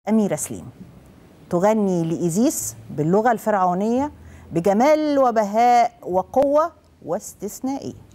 أميرة سليم تغني لإيزيس باللغة الفرعونية بجمال وبهاء وقوة واستثنائية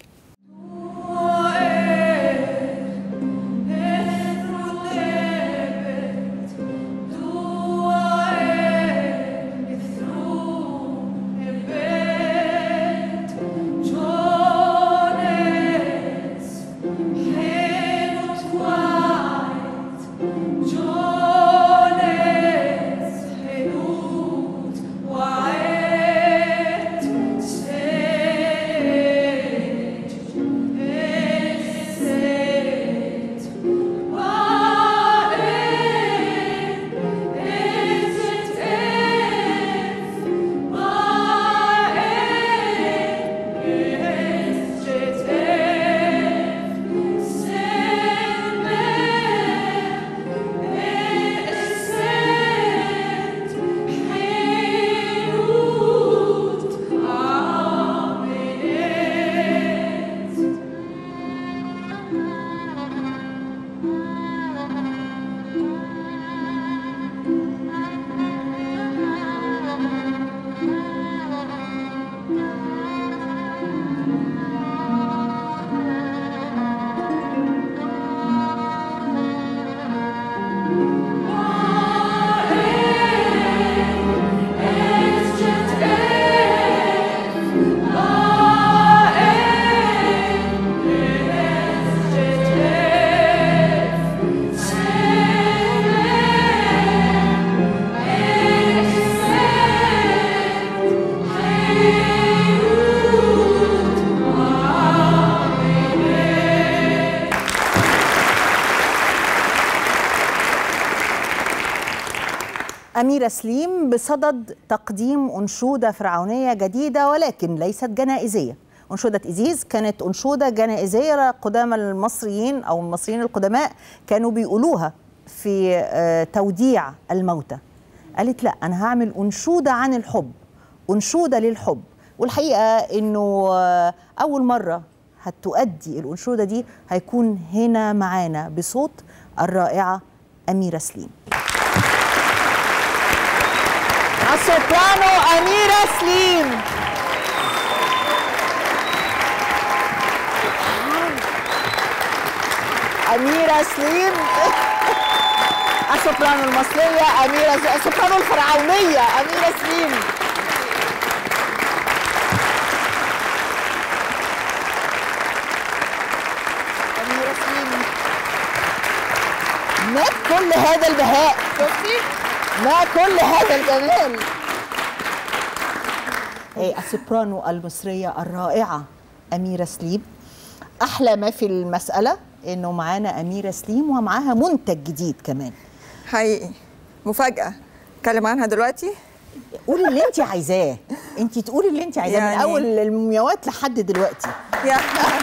أميرة سليم بصدد تقديم أنشودة فرعونية جديدة ولكن ليست جنائزية أنشودة إيزيز كانت أنشودة جنائزية قدام المصريين أو المصريين القدماء كانوا بيقولوها في آه، توديع الموتى قالت لا أنا هعمل أنشودة عن الحب أنشودة للحب والحقيقة أنه آه، أول مرة هتؤدي الأنشودة دي هيكون هنا معانا بصوت الرائعة أميرة سليم السوبرانو أميرة سليم أميرة سليم السوبرانو المصرية أميرة سليم. السوبرانو الفرعونية أميرة سليم أميرة سليم ما كل هذا البهاء شفتي؟ ما كل هذا الجمال هي السوبرانو المصرية الرائعة أميرة سليم أحلى ما في المسألة إنه معانا أميرة سليم ومعاها منتج جديد كمان حقيقي مفاجأة اتكلم عنها دلوقتي قولي اللي انت عايزاه انت تقولي اللي انت عايزاه من يعني- اول المومياوات لحد دلوقتي يا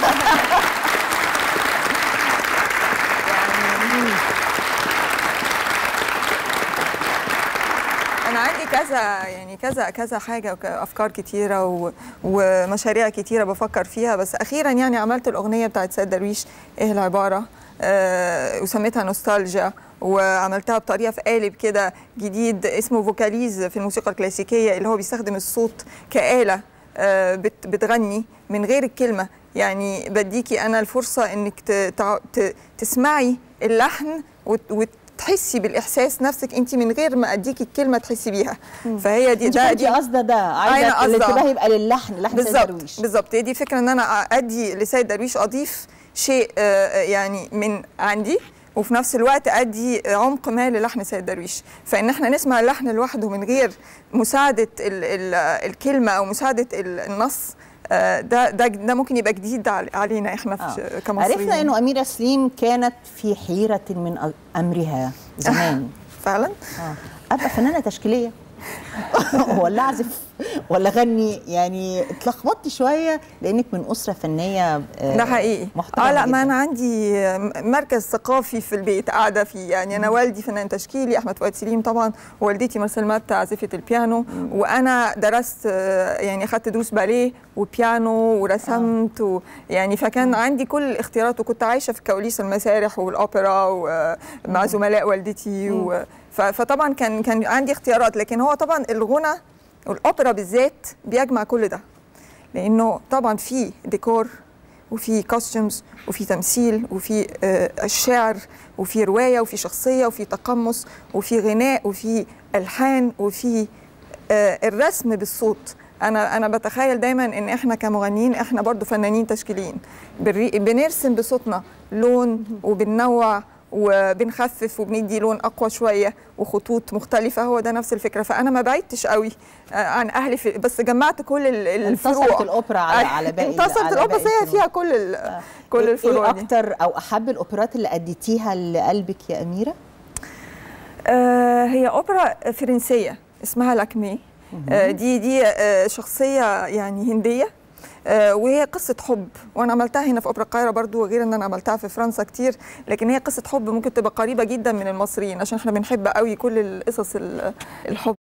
أنا عندي كذا يعني كذا كذا حاجة وأفكار كتيرة و- ومشاريع كتيرة بفكر فيها بس أخيرا يعني عملت الأغنية بتاعت سيد درويش إيه العبارة آه وسميتها نوستالجيا وعملتها بطريقة في قالب كده جديد اسمه فوكاليز في الموسيقى الكلاسيكية اللي هو بيستخدم الصوت كآلة آه، بت- بتغني من غير الكلمة يعني بديكي أنا الفرصة إنك ت- تع- ت- تسمعي اللحن وت- وتحسي بالإحساس نفسك أنت من غير ما أديكي الكلمة تحسي بيها فهي دي انت ده كنتي دي قاصده ده أنا عايزه قاصدة. الانتباه يبقى للحن لحن سيد بالظبط درويش بالظبط هي دي فكرة إن أنا أدي لسيد درويش أضيف شيء آه، يعني من عندي وفي نفس الوقت ادي عمق ما للحن سيد درويش فان احنا نسمع اللحن لوحده من غير مساعده ال ال الكلمه او مساعده ال- النص آه، ده ده ده ممكن يبقى جديد عل- علينا احنا في آه. كمصريين عرفنا انه اميره سليم كانت في حيره من أ- امرها زمان فعلا اه ابقى فنانه تشكيليه ولا اعزف ولا اغني يعني اتلخبطت شويه لانك من اسره فنيه آه، ده حقيقي محترمه اه لا جداً. ما انا عندي مركز ثقافي في البيت قاعده فيه يعني انا والدي فنان تشكيلي احمد فؤاد سليم طبعا ووالدتي مرسل مات عازفه البيانو وانا درست آه، يعني اخذت دروس باليه وبيانو ورسمت و يعني فكان عندي كل الاختيارات وكنت عايشه في كواليس المسارح والاوبرا ومع زملاء والدتي و ف- فطبعا كان كان عندي اختيارات لكن هو طبعا الغنى والاوبرا بالذات بيجمع كل ده لانه طبعا في ديكور وفي كوستيومز وفي تمثيل وفي آه، الشعر وفي روايه وفي شخصيه وفي تقمص وفي غناء وفي الحان وفي آه، الرسم بالصوت انا انا بتخيل دايما ان احنا كمغنيين احنا برضو فنانين تشكيليين بنري- بنرسم بصوتنا لون وبننوع وبنخفف وبندي لون اقوى شويه وخطوط مختلفه هو ده نفس الفكره فانا ما بعدتش قوي آه، عن اهلي في بس جمعت كل ال- الفروع انتصرت الاوبرا على على باقي انتصرت على الاوبرا باقي بس هي الفنون. فيها كل ال- كل إيه- الفروع ايه دي اكتر او احب الاوبرات اللي اديتيها لقلبك يا اميره آه، هي اوبرا فرنسيه اسمها لاكمي آه، دي دي آه، شخصيه يعني هنديه آه، وهي قصة حب وأنا عملتها هنا في أوبرا القاهرة برضو غير إن أنا عملتها في فرنسا كتير لكن هي قصة حب ممكن تبقى قريبة جدا من المصريين عشان إحنا بنحب قوي كل القصص ال- الحب